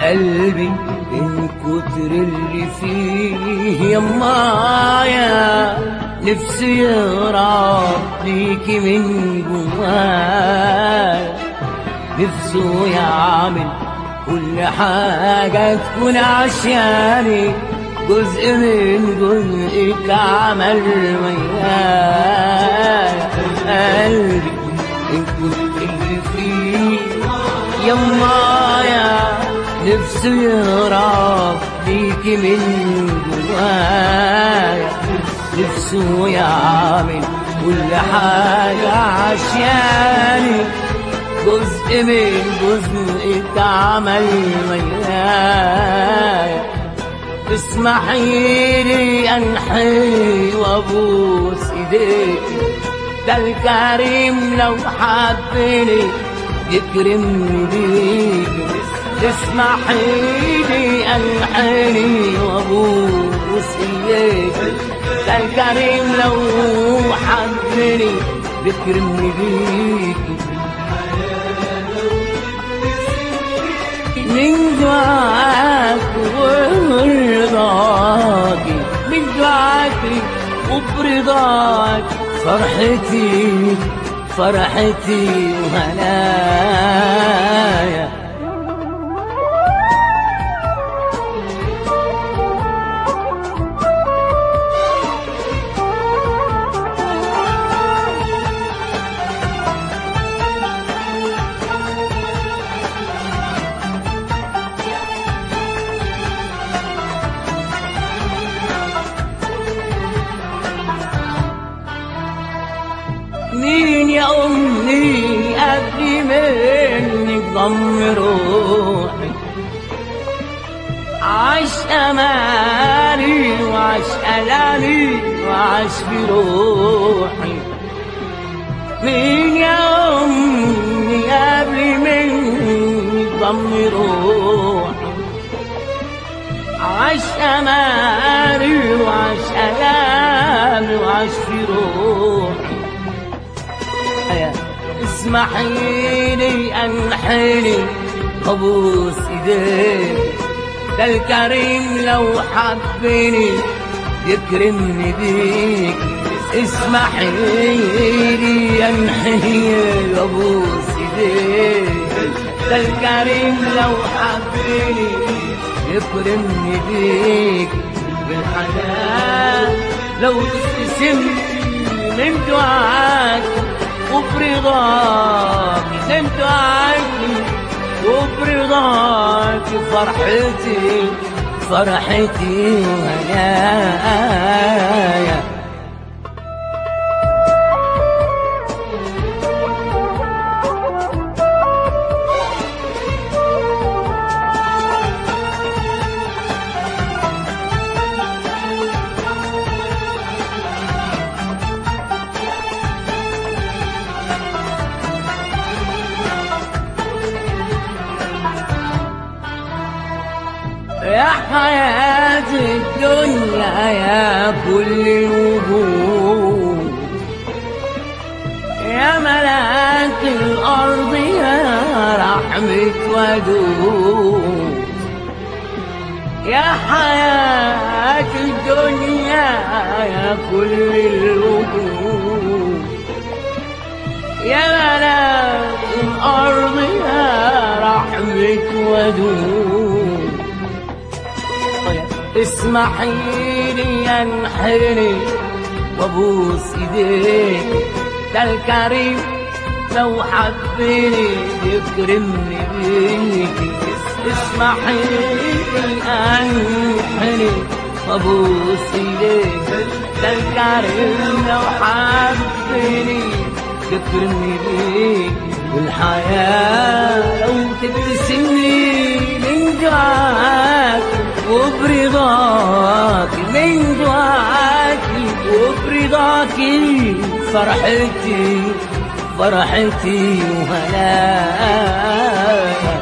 قلبي من كتر اللي فيه يمايا نفسي يهرب ليكي من جوايا نفسه يعمل كل حاجة تكون عشاني جزء من جزءك عمل ويايا قلبي من كتر اللي فيه يمايا نفسي يهرب ليكي من جوايا نفسه يعمل كل حاجة عشاني جزء من جزء اتعمل ويايا اسمحي لي انحي وابوس ايديكي ده الكريم لو حبني يكرمني بيكي اسمحي لي انحني وابوس ايديكي ده الكريم لو حبني يكرمني بيكي من دعاك ورضاكي من دعاكي وبرضاك فرحتي فرحتي وهنايا مين يا أمي قبل منك ضم روحي عاش أمالي وعاش ألامي وعاش في روحي مين يا أمي قبل منك ضم روحي عاش أمالي وعاش ألامي وعاش في روحي اسمحي لي انحني ابوس ايديك ده الكريم لو حبني يكرمني بيك اسمحي لي انحني ابوس ايديك ده الكريم لو حبني يكرمني بيك بالحنان لو تبتسم من دعاك وبرضاك من دعاك وبرضاك فرحتي فرحتي وهنايا يا حياة الدنيا يا كل الوجود يا ملاك الأرض يا رحمة ودود يا حياة الدنيا يا كل الوجود يا ملاك الأرض يا رحمة ودود اسمحي لي انحني وابوس ايديك ده الكريم لو حبني يكرمني بيك اسمحي لي انحني وابوس ايديك ده الكريم لو حبني يكرمني بيك والحياة لو تبتسمني من دعاك وبرضاك من دعاك وبرضاك فرحتي فرحتي وهنايا